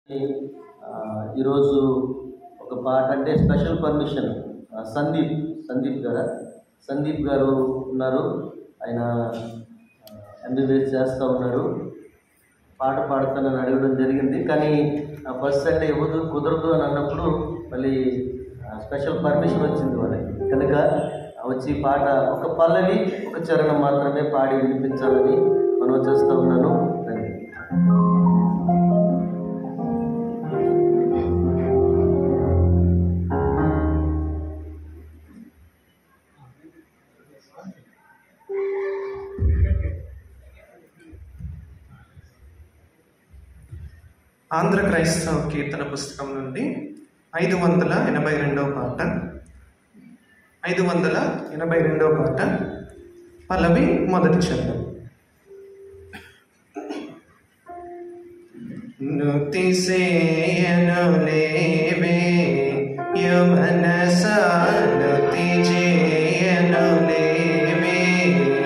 ఆ, ఈరోజు ఒక పాట అంటే స్పెషల్ పర్మిషన్ ఆ, సందీప్ సందీప్ గారా సందీప్ గారు ఉన్నారు ఆయన ఎంబీబీఎస్ చేస్తూ ఉన్నారు పాట పాడుతానని అడగడం జరిగింది కానీ ఆ ఫస్ట్ సండే ఇవ్వదు కుదరదు అని అన్నప్పుడు మళ్ళీ ఆ, స్పెషల్ పర్మిషన్ వచ్చింది వాళ్ళకి కనుక వచ్చి పాట ఒక పల్లవి ఒక చరణం మాత్రమే పాడి వినిపించాలని మనం చేస్తూ ఉన్నాను రండి. ఆంధ్ర క్రైస్తవ కీర్తన పుస్తకం నుండి ఐదు వందల ఎనభై రెండవ పాట ఐదు వందల ఎనభై రెండవ పాట పల్లవి మొదటి చరణం నుతిసేయను లేవే యమనస నుతి చేయను లేవే